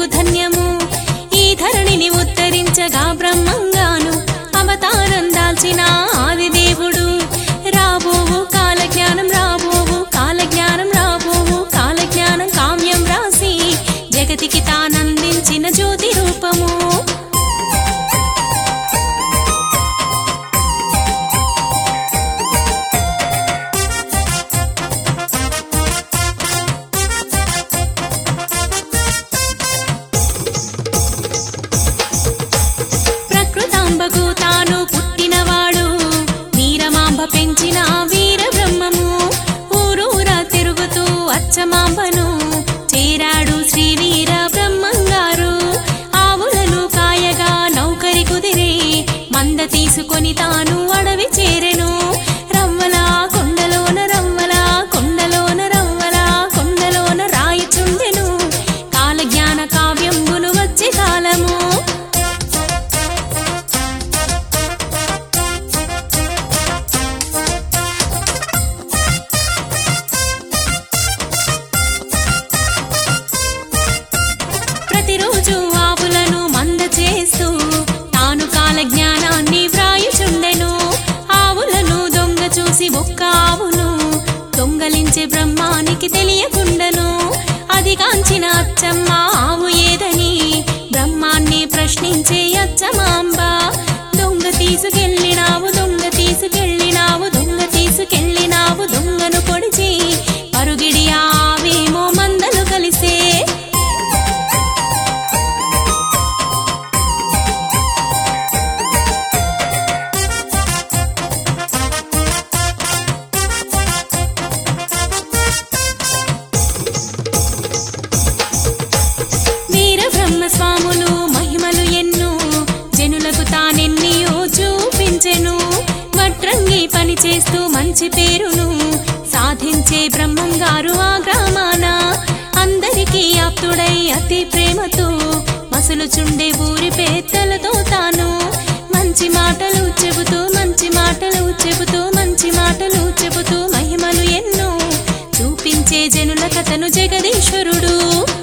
బ్రతుకు ధన్యము ఈ ధరణిని ఉత్తరించగా బ్రహ్మంగాను అవతారం దాల్చిన ఆదిదేవుడు రాబోవు కాలజ్ఞానం రాబోవు కాలజ్ఞానం రాబోవు కాలజ్ఞానం కామ్యం రాసి జగతికి తానందించిన జ్యోతి రూపము ప్రకృతాంబకు తాను పుట్టినవాడు వీరమాంబ పెంచిన వీర బ్రహ్మము ఊరూరా తిరుగుతూ అచ్చమాంబను చేరాడు శ్రీ వీర బ్రహ్మంగారు ఆవులను కాయగా నౌకరి కుదిరే మంద తీసుకొని తాను అడవి చేరెను రవ్వల కొండలోన రవ్వల కొండలోన రవ్వల కొండలోన రాయి చుండెను కాలజ్ఞాన కావ్యంబులు వచ్చే కాలము ప్రతిరోజు ఆవులను మంద చేస్తూ తాను కాల జ్ఞానాన్ని వ్రాయుచుండెను ఆవులను దొంగ చూసి ఒక్క ఆవును దొంగలించే బ్రహ్మానికి తెలియకుండను అది కాంచిన అచ్చమ్మ ఆవు ఏదని బ్రహ్మాన్ని ప్రశ్నించే అచ్చమాంబ దొంగ తీసుకెళ్ళినావు దొంగ తీసుకెళ్ళినావు దొంగ తీసుకెళ్ళినావు దొంగను పొడిచి పరుగిడి ఆవేమో మందలు కలిసే వీర బ్రహ్మస్వాములు మహిమలు ఎన్నో జనులకు తానెన్నియో చూపించెను వట్రంగి పని చేస్తూ మంచి పేరును సాధించే బ్రహ్మం గారు ఆ గ్రామాన అందరికీ ఆప్తుడై అతి ప్రేమతో మసులుచుండే ఊరి పేదలతో తాను మంచి మాటలు చెబుతూ మంచి మాటలు చెబుతూ మంచి మాటలు చెబుతూ మహిమలు ఎన్నో చూపించే జనుల కథను జగదీశ్వరుడు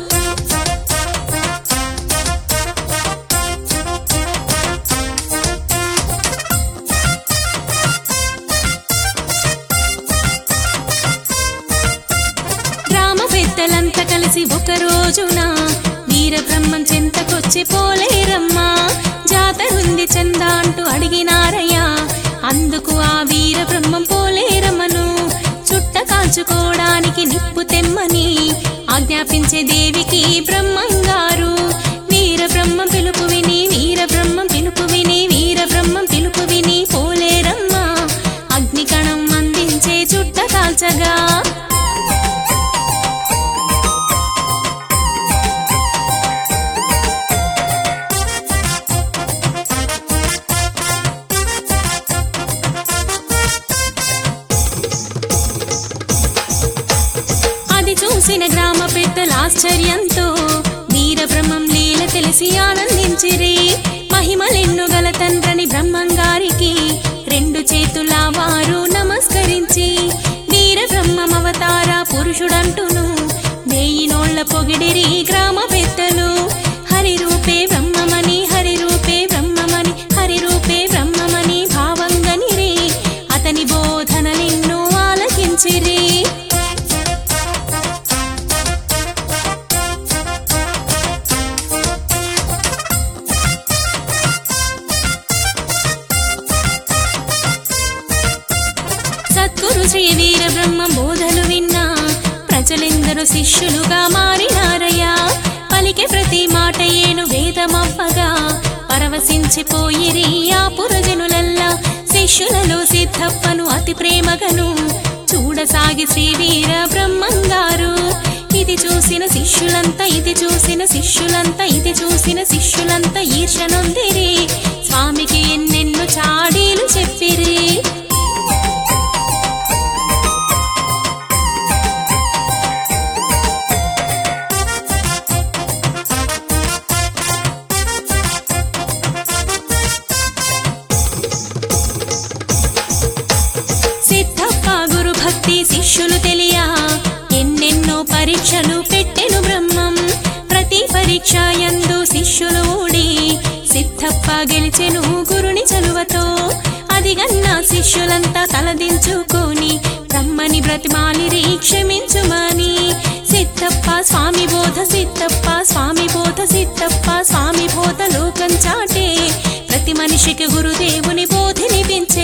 గ్రామ పెద్దలంతా కలిసి ఒక రోజున వీర బ్రహ్మం చెంతకొచ్చి పోలేరమ్మా జాతరుంది చందా అంటూ అడిగినారయ్యా అందుకు ఆ వీర బ్రహ్మం పోలేరమ్మను చుట్ట కాల్చుకోవడానికి నిప్పు తెమ్మని ఆజ్ఞాపించే దేవికి బ్రహ్మంగారు వీర బ్రహ్మం పిలుపు విని వీర బ్రహ్మం పిలుపు విని వీర బ్రహ్మం పిలుపు విని పోలేరమ్మ అగ్నికణం అందించే చుట్ట కాల్చగా అది చూసిన గ్రామ పెద్దల ఆశ్చర్యంతో వీరబ్రహ్మం లీల తెలిసి ఆనందించిరి మహిమలెన్ను గల తండ్రని బ్రహ్మంగారికి రెండు చేతుల వారు నమస్కరించి వీరబ్రహ్మం అవతార పురుషుడంటును వేయి నోళ్ల పొగిడిరి గ్రామ పెద్దలు హరి రూపే బ్రహ్మమని హరి రూపే బ్రహ్మమని హరి రూపే బ్రహ్మమని భావంగనిరి అతని బోధనలెన్నో ఆలకించిరి సద్గురు శ్రీ వీర బ్రహ్మ బోధలు విన్నా ప్రజలెందరూ శిష్యులుగా మారినారయ్యా పలికే ప్రతి మాట ఏను వేదమవ్వగా పరవశించిపోయిరి ఆ పురజనులల్లా శిష్యులలో సిద్ధప్పను అతి ప్రేమగను చూడసాగి శ్రీ వీర బ్రహ్మంగారు ఇది చూసిన శిష్యులంతా ఇది చూసిన శిష్యులంతా ఇది చూసిన శిష్యులంతా ఈర్షనొందిరి స్వామికి ఎన్నెన్నో చాడీలు చెప్పిరి సిద్ధప్ప గురు భక్తి శిష్యులు తెలియ ఎన్నెన్నో పరీక్షలు పెట్టెను బ్రహ్మం ప్రతి పరీక్ష గెలిచెను గురుని చలువతో అదిగన్న శిష్యులంతా తలదించుకొని బ్రహ్మని బ్రతిమాలిరి క్షమించుమని సిద్ధప్ప స్వామి బోధ సిద్ధప్ప స్వామి బోధ సిద్ధప్ప స్వామి బోధ లోకం చాటే ప్రతి మనిషికి గురుదేవుని బోధినిపించే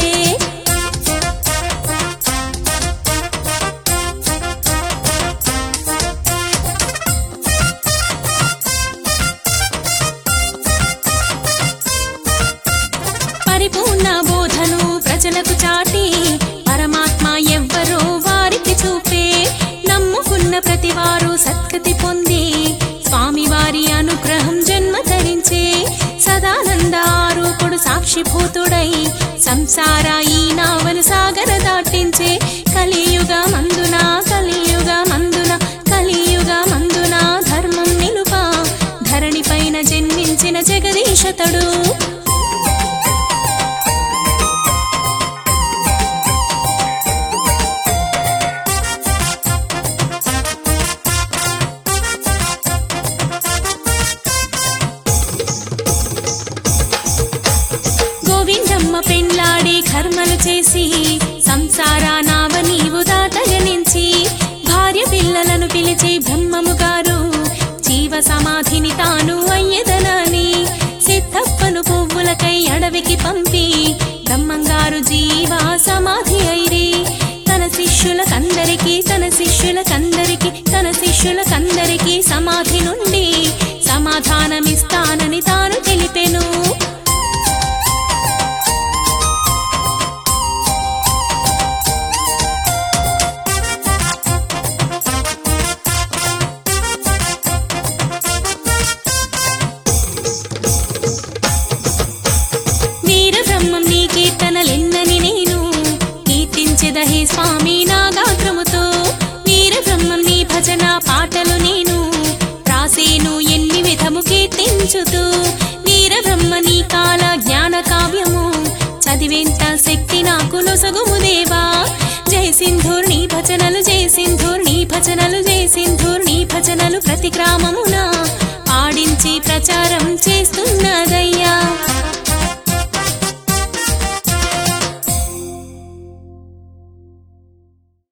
పరిపూర్ణ బోధను ప్రజలకు చాటి పరమాత్మ ఎవ్వరో వారికి చూపే నమ్ముకున్న ప్రతి వారు సత్కతి పొంది స్వామివారి అనుగ్రహం జన్మ ధరించే సదానంద ఆరూపుడు సాక్షిభూతుడై సంసార ఈ నావను సాగర దాటించే కలియుగ మందున కలియుగ మందున కలియుగ మందున ధర్మం నిలుప ధరణి పైన జన్మించిన జగదీశతడు గోవిందమ్మ పెండ్లాడి కర్మలు చేసి సంసార నావ నీవు దాటగనించి భార్య పిల్లలను పిలిచి బ్రహ్మము గారు జీవ సమాధిని తాను అయ్యదనని సిద్ధప్పను పువ్వులకై అడవికి పంపి బ్రహ్మంగారు జీవ సమాధి అయిరి తన శిష్యులకందరికీ తన శిష్యులకందరికీ తన శిష్యులకందరికీ సమాధి నుండి సమాధానమిస్తానని తాను తెలిపెను వీర బ్రహ్మం నీ కీర్తనలెన్నని నేను కీర్తించెదహే స్వామి నా గాత్రముతో వీర బ్రహ్మం నీ భజన పాటలు నేను రాసేను ఎన్ని విధము కీర్తించుతూ వీర బ్రహ్మ నీ కాల జ్ఞాన కావ్యము చదివేంత శక్తి నాకు నొసగుము దేవా జయ సింధూర్ నీ భజనలు జయ సింధూర్ నీ భజనలు జయ సింధూర్ నీ భజనలు ప్రతి గ్రామమున పాడించి ప్రచారం చేస్తున్న